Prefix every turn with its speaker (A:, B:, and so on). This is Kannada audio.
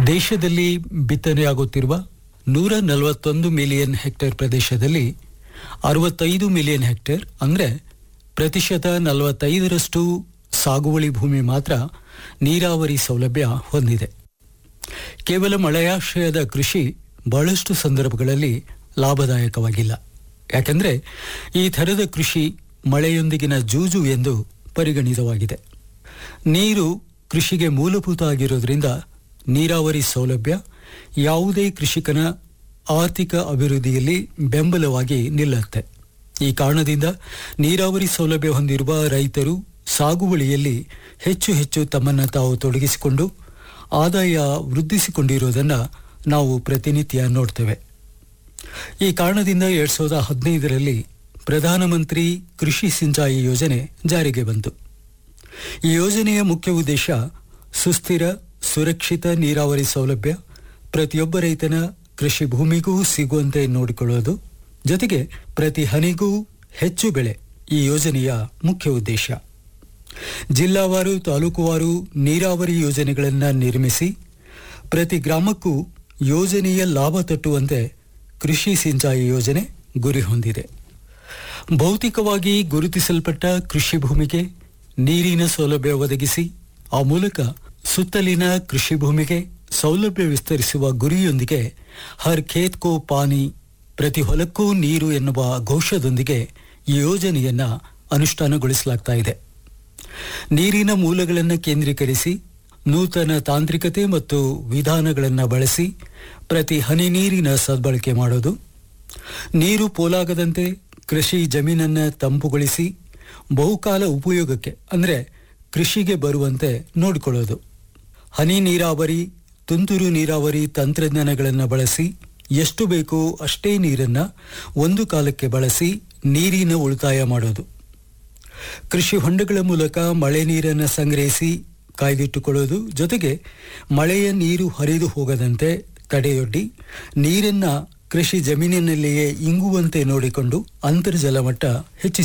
A: ದೇಶದಲ್ಲಿ ಬಿತ್ತನೆಯಾಗುತ್ತಿರುವ ನೂರ ನಲವತ್ತೊಂದು ಮಿಲಿಯನ್ ಹೆಕ್ಟೇರ್ ಪ್ರದೇಶದಲ್ಲಿ ಅರವತ್ತೈದು ಮಿಲಿಯನ್ ಹೆಕ್ಟೇರ್ ಅಂದರೆ ಪ್ರತಿಶತ ನಲವತ್ತೈದರಷ್ಟು ಸಾಗುವಳಿ ಭೂಮಿ ಮಾತ್ರ ನೀರಾವರಿ ಸೌಲಭ್ಯ ಹೊಂದಿದೆ ಕೇವಲ ಮಳೆಯಾಶ್ರಯದ ಕೃಷಿ ಬಹಳಷ್ಟು ಸಂದರ್ಭಗಳಲ್ಲಿ ಲಾಭದಾಯಕವಾಗಿಲ್ಲ ಯಾಕೆಂದರೆ ಈ ಥರದ ಕೃಷಿ ಮಳೆಯೊಂದಿಗಿನ ಜೂಜು ಎಂದು ಪರಿಗಣಿತವಾಗಿದೆ ನೀರು ಕೃಷಿಗೆ ಮೂಲಭೂತ ಆಗಿರೋದ್ರಿಂದ ನೀರಾವರಿ ಸೌಲಭ್ಯ ಯಾವುದೇ ಕೃಷಿಕನ ಆರ್ಥಿಕ ಅಭಿವೃದ್ಧಿಯಲ್ಲಿ ಬೆಂಬಲವಾಗಿ ನಿಲ್ಲುತ್ತೆ ಈ ಕಾರಣದಿಂದ ನೀರಾವರಿ ಸೌಲಭ್ಯ ಹೊಂದಿರುವ ರೈತರು ಸಾಗುವಳಿಯಲ್ಲಿ ಹೆಚ್ಚು ಹೆಚ್ಚು ತಮ್ಮನ್ನು ತಾವು ತೊಡಗಿಸಿಕೊಂಡು ಆದಾಯ ವೃದ್ಧಿಸಿಕೊಂಡಿರುವುದನ್ನು ನಾವು ಪ್ರತಿನಿತ್ಯ ನೋಡ್ತೇವೆ ಈ ಕಾರಣದಿಂದ ಎರಡ್ ಸಾವಿರದ ಹದಿನೈದರಲ್ಲಿ ಪ್ರಧಾನಮಂತ್ರಿ ಕೃಷಿ ಸಿಂಚಾಯಿ ಯೋಜನೆ ಜಾರಿಗೆ ಬಂತು ಈ ಯೋಜನೆಯ ಮುಖ್ಯ ಉದ್ದೇಶ ಸುಸ್ಥಿರ ಸುರಕ್ಷಿತ ನೀರಾವರಿ ಸೌಲಭ್ಯ ಪ್ರತಿಯೊಬ್ಬ ರೈತನ ಕೃಷಿ ಭೂಮಿಗೂ ಸಿಗುವಂತೆ ನೋಡಿಕೊಳ್ಳುವುದು ಜೊತೆಗೆ ಪ್ರತಿ ಹನಿಗೂ ಹೆಚ್ಚು ಬೆಳೆ ಈ ಯೋಜನೆಯ ಮುಖ್ಯ ಉದ್ದೇಶ ಜಿಲ್ಲಾವಾರು ತಾಲೂಕುವಾರು ನೀರಾವರಿ ಯೋಜನೆಗಳನ್ನು ನಿರ್ಮಿಸಿ ಪ್ರತಿ ಗ್ರಾಮಕ್ಕೂ ಯೋಜನೆಯ ಲಾಭ ತಟ್ಟುವಂತೆ ಕೃಷಿ ಸಿಂಚಾಯಿ ಯೋಜನೆ ಗುರಿ ಹೊಂದಿದೆ ಭೌತಿಕವಾಗಿ ಗುರುತಿಸಲ್ಪಟ್ಟ ಕೃಷಿ ಭೂಮಿಗೆ ನೀರಿನ ಸೌಲಭ್ಯ ಒದಗಿಸಿ ಆ ಮೂಲಕ ಸುತ್ತಲಿನ ಕೃಷಿ ಭೂಮಿಗೆ ಸೌಲಭ್ಯ ವಿಸ್ತರಿಸುವ ಗುರಿಯೊಂದಿಗೆ ಹರ್ ಖೇತ್ ಕೋ ಪಾನಿ ಪ್ರತಿ ಹೊಲಕ್ಕೂ ನೀರು ಎನ್ನುವ ಘೋಷದೊಂದಿಗೆ ಈ ಯೋಜನೆಯನ್ನ ಅನುಷ್ಠಾನಗೊಳಿಸಲಾಗ್ತಾ ಇದೆ ನೀರಿನ ಮೂಲಗಳನ್ನು ಕೇಂದ್ರೀಕರಿಸಿ ನೂತನ ತಾಂತ್ರಿಕತೆ ಮತ್ತು ವಿಧಾನಗಳನ್ನು ಬಳಸಿ ಪ್ರತಿ ಹನಿ ನೀರಿನ ಸದ್ಬಳಕೆ ಮಾಡೋದು ನೀರು ಪೋಲಾಗದಂತೆ ಕೃಷಿ ಜಮೀನನ್ನು ತಂಪುಗೊಳಿಸಿ ಬಹುಕಾಲ ಉಪಯೋಗಕ್ಕೆ ಅಂದರೆ ಕೃಷಿಗೆ ಬರುವಂತೆ ನೋಡಿಕೊಳ್ಳೋದು ಹನಿ ನೀರಾವರಿ ತುಂತುರು ನೀರಾವರಿ ತಂತ್ರಜ್ಞಾನಗಳನ್ನು ಬಳಸಿ ಎಷ್ಟು ಬೇಕೋ ಅಷ್ಟೇ ನೀರನ್ನು ಒಂದು ಕಾಲಕ್ಕೆ ಬಳಸಿ ನೀರಿನ ಉಳಿತಾಯ ಮಾಡೋದು ಕೃಷಿ ಹೊಂಡಗಳ ಮೂಲಕ ಮಳೆ ನೀರನ್ನು ಸಂಗ್ರಹಿಸಿ ಕಾಯ್ದಿಟ್ಟುಕೊಳ್ಳೋದು ಜೊತೆಗೆ ಮಳೆಯ ನೀರು ಹರಿದು ಹೋಗದಂತೆ ತಡೆಯೊಡ್ಡಿ ನೀರನ್ನ ಕೃಷಿ ಜಮೀನಿನಲ್ಲಿಯೇ ಇಂಗುವಂತೆ ನೋಡಿಕೊಂಡು ಅಂತರ್ಜಲ ಮಟ್ಟ ಹೆಚ್ಚಿಸಿ